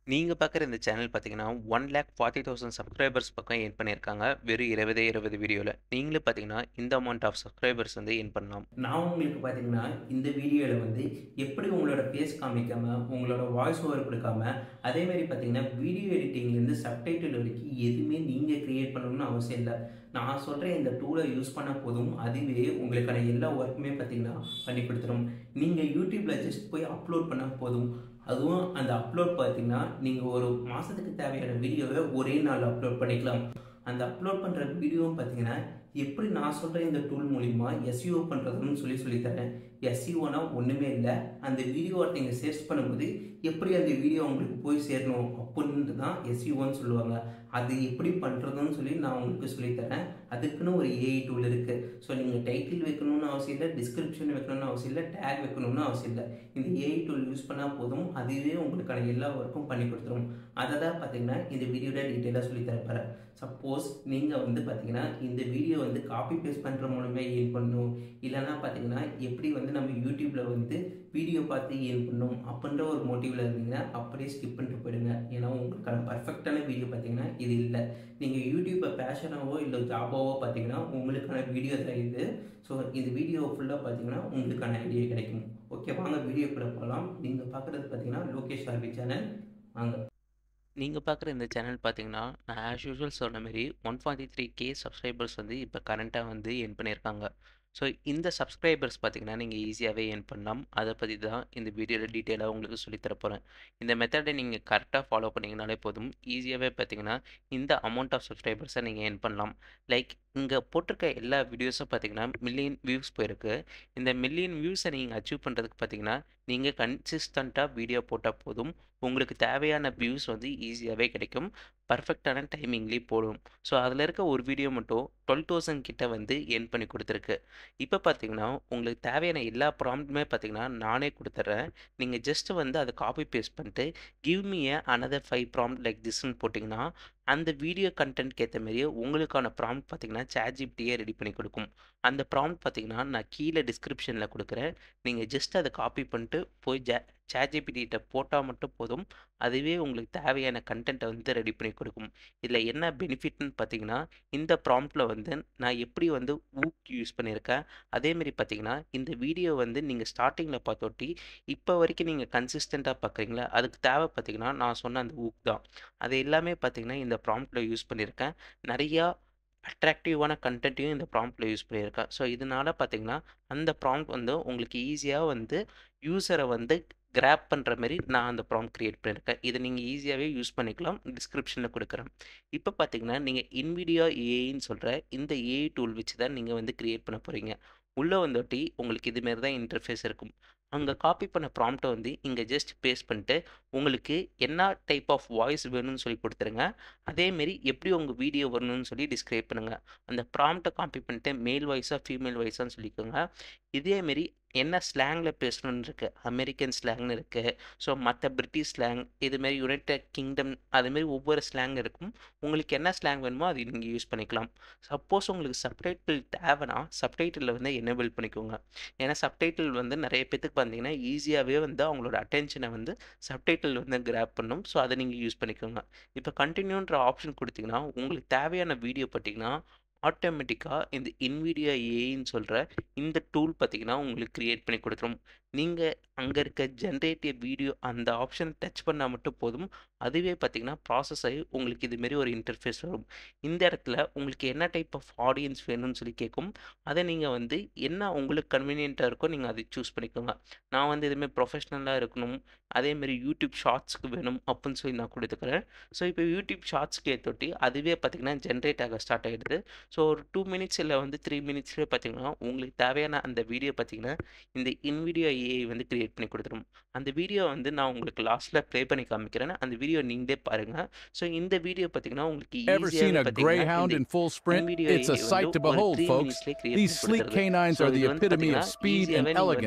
நீங்க பார்க்குற இந்த சேனல் பார்த்தீங்கன்னா, 1,40,000 சப்ஸ்கிரைபர்ஸ் பக்கம் எர்ன் பண்ணியிருக்காங்க. வெறும் 20 20 வீடியோல. நீங்களும் பார்த்தீங்கன்னா, இந்த அமௌண்ட் ஆஃப் சப்ஸ்கிரைபர்ஸ் வந்து எர்ன் பண்ணலாம். நான் உங்களுக்கு பார்த்தீங்கன்னா, இந்த வீடியோல வந்து எப்படி உங்களோட ஃபேஸ் காமிக்காம, உங்களோட வாய்ஸ் ஓவர் குடுக்காம, அதேமாரி பார்த்தீங்கன்னா, வீடியோ எடிட்டிங்லேருந்து சப்டைட்டில் வரைக்கும் எதுவுமே நீங்க கிரியேட் பண்ணணும்னு அவசியம் இல்ல. நான் சொல்ற இந்த டூல யூஸ் பண்ணா போதும், அதுவே உங்களுக்கான எல்லா ஒர்க்குமே பார்த்தீங்கன்னா, பண்ணி குடுத்துரும். நீங்க YouTubeல ஜஸ்ட் போய் அப்லோட் பண்ணா போதும். அதுவும் அந்த அப்லோட் பார்த்தீங்கன்னா, நீங்க ஒரு மாசத்துக்கு தேவையான வீடியோவ ஒரே நாள்ல அப்லோட் பண்ணிக்கலாம். அந்த அப்லோட் பண்ற வீடியோவும் பார்த்தீங்கன்னா, எப்படி நான் சொல்ற இந்த டூல் மூலியமா SEO பண்றதுன்னு சொல்லி சொல்லி தரேன். SEOனா ஒண்ணுமே இல்ல. அந்த வீடியோவ நீங்க சர்ச் பண்ணும்போது, எப்படி அந்த வீடியோ உங்களுக்கு போய் சேரணும் அப்புடின்ட்டு தான் SEOன்னு சொல்லுவாங்க. அது எப்படி பண்றதுன்னு சொல்லி நான் உங்களுக்கு சொல்லி தரேன். அதுக்குன்னு ஒரு AI டூல் இருக்கு. ஸோ நீங்க டைட்டில் வைக்கணும்னு அவசியம் இல்ல, டிஸ்கிரிப்ஷன் வைக்கணும்னு அவசியம் இல்ல, டேக் வைக்கணும்னு அவசியம் இல்ல. இந்த AI டூல் யூஸ் பண்ணா போதும், அதுவே உங்களுக்கான எல்லா ஒர்க்கும் பண்ணி குடுத்துரும். அத தான் பார்த்தீங்கன்னா, இந்த வீடியோல டீட்டெயிலா சொல்லி தரப் போறேன். சப்போஸ் நீங்க வந்து பார்த்தீங்கன்னா, இந்த வீடியோ வந்து காப்பி பேஸ்ட் பண்ற மூலமா எர்ன் பண்ணணும். இல்லன்னா பார்த்தீங்கன்னா, எப்படி வந்து நம்ம YouTubeல வந்து வீடியோ பார்த்து எர்ன் பண்ணணும் அப்புடின்ற ஒரு மோட்டிவ்ல இருந்தீங்கன்னா, அப்படியே ஸ்கிப் பண்ணிட்டு போயிடுங்க. ஏன்னா உங்களுக்கான பெர்ஃபெக்ட்டான வீடியோ பார்த்தீங்கன்னா, இது இல்ல. நீங்க YouTubeஅ பேஷனாவோ இல்ல ஜாபாவோ பார்த்தீங்கன்னா, உங்களுக்கான வீடியோ தான் இது. ஸோ இந்த வீடியோ ஃபுல்லா பார்த்தீங்கன்னா, உங்களுக்கான ஐடியா கிடைக்கும். ஓகே வாங்க வீடியோக்குள்ள போலாம். நீங்க பார்க்குறது பார்த்தீங்கன்னா, லோகேஷ் ஆர்வி சேனல். வாங்க. நீங்க பார்க்குற இந்த சேனல் பார்த்தீங்கன்னா, நான் ஆஸ் யூசுவல் சொன்ன மாரி 143K சப்ஸ்கிரைபர்ஸ் வந்து இப்ப கரண்ட்டா வந்து எர்ன் பண்ணியிருக்காங்க. ஸோ இந்த சப்ஸ்கிரைபர்ஸ் பார்த்தீங்கன்னா, நீங்க ஈஸியாவே எர்ன் பண்ணலாம். அத பத்தி தான் இந்த வீடியோல டீட்டெயிலா உங்களுக்கு சொல்லி தரப் போறேன். இந்த மெத்தட நீங்க கரெக்ட்டா ஃபாலோ பண்ணீங்கனாலே போதும், ஈஸியாவே பார்த்தீங்கன்னா, இந்த அமௌண்ட் ஆஃப் சப்ஸ்கிரைபர்ஸ நீங்க எர்ன் பண்ணலாம். லைக் இங்க போட்டிருக்க எல்லா வீடியோஸும் பார்த்தீங்கன்னா, மில்லியன் வியூஸ் போயிருக்கு. இந்த மில்லியன் வியூஸ நீங்க அச்சீவ் பண்றதுக்கு பார்த்தீங்கன்னா, நீங்க கன்சிஸ்டன்ட்டா வீடியோ போட்டா போதும். உங்களுக்கு தேவையான வியூஸ் வந்து ஈஸியாவே கிடைக்கும். பெர்ஃபெக்ட்டான டைமிங்லயும் போடும். ஸோ அதுல இருக்க ஒரு வீடியோ மட்டும் 12,000 கிட்ட வந்து எர்ன் பண்ணி குடுத்துருக்கு. இப்ப பார்த்தீங்கன்னா, உங்களுக்கு தேவையான எல்லா ப்ராம்ப்ட்டுமே பார்த்தீங்கன்னா, நானே குடுத்துர்றேன். நீங்க ஜஸ்ட் வந்து அத காப்பி பேஸ்ட் பண்ணிட்டு, give me a another 5 prompt like திஸ்ன்னு போட்டீங்கன்னா, அந்த வீடியோ கன்டென்ட்க்கு ஏத்த மாரியே உங்களுக்கான ப்ராம்ப்ட் பார்த்தீங்கன்னா, ChatGPTயே ரெடி பண்ணி குடுக்கும். அந்த ப்ராம்ப்ட் பார்த்தீங்கன்னா, நான் கீழ டிஸ்கிரிப்ஷன்ல குடுக்குறேன். நீங்க ஜஸ்ட் அத காப்பி பண்ணிட்டு போய் ஜ ChatGPTட்ட போட்டா மட்டும் போதும். அதுவே உங்களுக்கு தேவையான கன்டென்ட்ட வந்து ரெடி பண்ணி குடுக்கும். இதுல என்ன பெனிஃபிட்ன்னு பார்த்தீங்கன்னா, இந்த ப்ராம்ப்ட்ல வந்து நான் எப்படி வந்து ஊக் யூஸ் பண்ணியிருக்கேன். அதேமாரி பார்த்தீங்கன்னா, இந்த வீடியோ வந்து நீங்க ஸ்டார்ட்டிங்ல பார்த்தோட்டி, இப்ப வரைக்கும் நீங்க கன்சிஸ்டன்ட்டா பார்க்குறீங்களா, அதுக்கு தேவை பார்த்தீங்கன்னா, நான் சொன்ன அந்த ஊக் தான். அது எல்லாமே பார்த்தீங்கன்னா, இந்த ப்ராம்ப்ட்ல யூஸ் பண்ணியிருக்கேன். நெறையா அட்ராக்டிவான கன்டென்ட்டையும் இந்த ப்ராம்ப்ட்ல யூஸ் பண்ணியிருக்கேன். ஸோ இதனால பார்த்தீங்கன்னா, அந்த ப்ராம்ப்ட் வந்து உங்களுக்கு ஈஸியா வந்து யூசர வந்து கிராப் பண்ற மாரி நான் அந்த ப்ராம்ப்ட் கிரியேட் பண்ணியிருக்கேன். இத நீங்க ஈஸியாவே யூஸ் பண்ணிக்கலாம். டிஸ்கிரிப்ஷன்ல குடுக்குறேன். இப்ப பார்த்தீங்கன்னா, நீங்க NVIDIA AIன்னு சொல்ற இந்த AI டூல் வச்சு தான் நீங்க வந்து கிரியேட் பண்ண போறீங்க. உள்ள வந்தோட்டி உங்களுக்கு இது மாரி தான் இன்டர்ஃபேஸ் இருக்கும். அங்க காப்பி பண்ண ப்ராம்ப்ட்ட வந்து இங்க ஜஸ்ட் பேஸ்ட் பண்ணிட்டு, உங்களுக்கு என்ன டைப் ஆஃப் வாய்ஸ் வேணும்னு சொல்லி குடுத்துருங்க. அதேமாரி எப்படி உங்க வீடியோ வரணும்னு சொல்லி டிஸ்கிரைப் பண்ணுங்க. அந்த ப்ராம்ப்ட்ட காப்பி பண்ணிட்டு மேல் வாய்ஸா, ஃபீமேல் வாய்ஸான்னு சொல்லிக்கோங்க. இதேமாரி என்ன ஸ்லாங்ல பேசணும்னு இருக்கு. அமெரிக்கன் ஸ்லாங்ன்னு இருக்கு. ஸோ மத்த பிரிட்டிஷ் ஸ்லாங், இதுமாரி யுனைட்டட் கிங்டம் அதுமாரி ஒவ்வொரு ஸ்லாங் இருக்கும். உங்களுக்கு என்ன ஸ்லாங் வேணுமோ அத நீங்க யூஸ் பண்ணிக்கலாம். சப்போஸ் உங்களுக்கு சப்டைட்டில் தேவைன்னா, சப்டைட்டில வந்து எனேபிள் பண்ணிக்கோங்க. ஏன்னா சப்டைட்டில் வந்து நெறைய பேத்துக்கு பார்த்தீங்கன்னா, ஈஸியாவே வந்து அவங்களோட அட்டென்ஷன வந்து சப்டைட்டில் வந்து கிராப் பண்ணும். ஸோ அத நீங்க யூஸ் பண்ணிக்கோங்க. இப்ப கன்டின்யூன்ற ஆப்ஷன் குடுத்தீங்கன்னா, உங்களுக்கு தேவையான வீடியோ பார்த்தீங்கன்னா, ஆட்டோமேட்டிக்கா இந்த NVIDIA AIன்னு சொல்ற இந்த டூல் பார்த்தீங்கன்னா, உங்களுக்கு கிரியேட் பண்ணி குடுத்துரும். நீங்க அங்க இருக்க ஜெனரேட்டிவ் வீடியோ அந்த ஆப்ஷன டச் பண்ணா மட்டும் போதும். அதுவே பார்த்தீங்கன்னா, ப்ராசஸ் ஆயி உங்களுக்கு இது மாரி ஒரு இன்டர்ஃபேஸ் வரும். இந்த இடத்துல உங்களுக்கு என்ன டைப் ஆஃப் ஆடியன்ஸ் வேணும்னு சொல்லி கேட்கும். அத நீங்க வந்து என்ன உங்களுக்கு கன்வீனியன்ட்டா இருக்கோ நீங்க அத சூஸ் பண்ணிக்கோங்க. நான் வந்து இதுமாரி ப்ரொஃபஷனலா இருக்கணும். அதேமாரி YouTube ஷார்ட்ஸ்க்கு வேணும் அப்புட்ன்னு சொல்லி நான் குடுத்துக்கிறேன். ஸோ இப்ப YouTube ஷார்ட்ஸ்க்கு ஏத்தோட்டி, அதுவே பார்த்தீங்கன்னா, ஜெனரேட் ஆக ஸ்டார்ட் ஆயிடுது. ஸோ ஒரு 2 மினிட்ஸ் இல்ல வந்து 3 மினிட்ஸ்லயே பார்த்தீங்கன்னா, உங்களுக்கு தேவையான அந்த வீடியோ பார்த்தீங்கன்னா, இந்த NVIDIA AI வந்து கிரியேட் பண்ணி குடுத்துரும். அந்த வீடியோ வந்து நான் உங்களுக்கு லாஸ்ட்ல ப்ளே பண்ணி காமிக்கிறேன். அந்த வீடியோ நீங்களே பாருங்க. ஸோ இந்த வீடியோ பார்த்தீங்கன்னா, உங்களுக்கு Ever seen ஈஸியாவே a பார்த்தீங்கன்னா, greyhound இந்த in full sprint? NVIDIA It's a AI sight வந்து to ஒரு behold, 3 folks. மினிட்ஸ்லயே கிரியேட் These பண்ணி sleek குடுத்துருது. canines ஸோ are the இது வந்து epitome பார்த்தீங்கன்னா, of speed ஈஸியாவே and நீங்க வந்து elegance,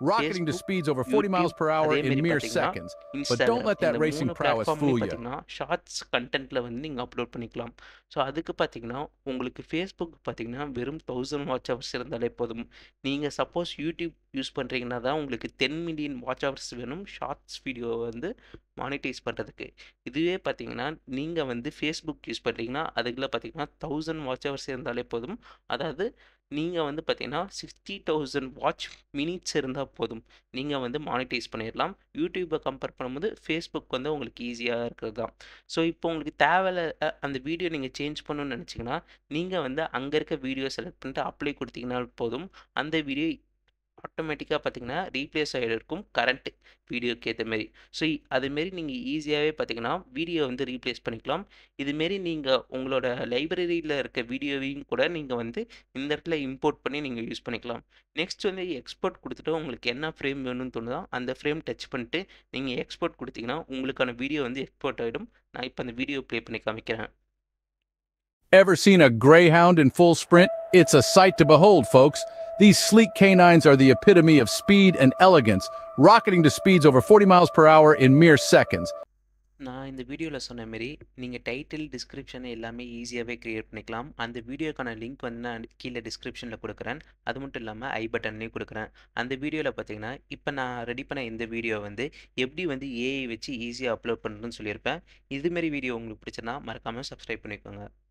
rocketing to Facebook, speeds over 40 miles YouTube per hour அதே in மாரி mere பார்த்தீங்கன்னா, seconds. But Instagram don't let that இந்த racing 3 prowess பிளாட்ஃபார்ம்லயும் fool you. பார்த்தீங்கன்னா, ஷார்ட்ஸ் கன்டென்ட்ல வந்து நீங்க அப்லோட் பண்ணிக்கலாம். ஸோ அதுக்கு பார்த்தீங்கன்னா, உங்களுக்கு Facebook பார்த்தீங்கன்னா, வெறும் 1000 வாட்ச் ஹவர்ஸ் இருந்தாலே போதும். நீங்க சப்போஸ் YouTube யூஸ் பண்றீங்கன்னா தான் உங்களுக்கு 10 மில்லியன் வாட்ச் ஹவர்ஸ் வேணும் ஷார்ட்ஸ் வீடியோவ வந்து மானிட்டைஸ் பண்றதுக்கு. இதுவே பார்த்தீங்கன்னா, நீங்க வந்து Facebook யூஸ் பண்றீங்கன்னா, அதுக்குள்ள பார்த்தீங்கன்னா 1000 வாட்ச் ஹவர்ஸ் இருந்தாலே போதும். அதாவது நீங்க வந்து பார்த்தீங்கன்னா, 60000 வாட்ச் மினிட்ஸ் இருந்தா போதும். நீங்க வந்து மானிட்டைஸ் பண்ணிறலாம். YouTubeஅ கம்பேர் பண்ணும்போது Facebook வந்து உங்களுக்கு ஈஸியா இருக்கிறது தான். ஸோ இப்போ உங்களுக்கு தேவையில்ல அ அந்த வீடியோ நீங்க சேஞ்ச் பண்ணணும்னு நெனச்சீங்கன்னா, நீங்க வந்து அங்க இருக்க வீடியோ செலக்ட் பண்ணிட்டு அப்ளை குடுத்தீங்கன்னா போதும். அந்த வீடியோ ஆட்டோமேட்டிக்கா பார்த்தீங்கன்னா, ரீப்ளேஸ் ஆயிடும் கரண்ட் வீடியோக்கு ஏத்த மாரி. ஸோ அதுமாரி நீங்க ஈஸியாவே பார்த்தீங்கன்னா, வீடியோ வந்து ரீப்ளேஸ் பண்ணிக்கலாம். இதுமாரி நீங்க உங்களோட லைப்ரரியில இருக்க வீடியோவையும் கூட நீங்க வந்து இந்த இடத்துல இம்போர்ட் பண்ணி நீங்க யூஸ் பண்ணிக்கலாம். நெக்ஸ்ட் வந்து எக்ஸ்போர்ட் குடுத்துட்டு உங்களுக்கு என்ன ஃப்ரேம் வேணும்னு தோணுதோ, அந்த ஃப்ரேம் டச் பண்ணிட்டு நீங்க எக்ஸ்போர்ட் குடுத்தீங்கன்னா, உங்களுக்கான வீடியோ வந்து எக்ஸ்போர்ட் ஆயிடும். நான் இப்ப அந்த வீடியோ ப்ளே பண்ணி காமிக்கிறேன். Ever seen a greyhound in full sprint? It's a sight to behold, folks. These sleek canines are the epitome of speed and elegance, rocketing to speeds over 40 miles per hour in mere seconds. நான் இந்த வீடியோல சொன்ன மாரி, நீங்க title, description எல்லாமே ஈஸியாவே create பண்ணிக்கலாம். அந்த வீடியோக்கான லிங்க் வந்து நான் கீழ டிஸ்கிரிப்ஷன்ல குடுக்குறேன். அது மட்டும் இல்லாம ஐ பட்டன்லயும் குடுக்குறேன். அந்த வீடியோல பார்த்தீங்கன்னா, இப்ப நான் ரெடி பண்ண இந்த வீடியோ வந்து எப்படி வந்து ஏஐ வச்சு ஈஸியா அப்லோட் பண்றதுன்னு சொல்லியிருப்பேன். இதுமாரி வீடியோ உங்களுக்கு பிடிச்சிருந்தா மறக்காம சப்ஸ்கிரைப் பண்ணிக்கோங்க.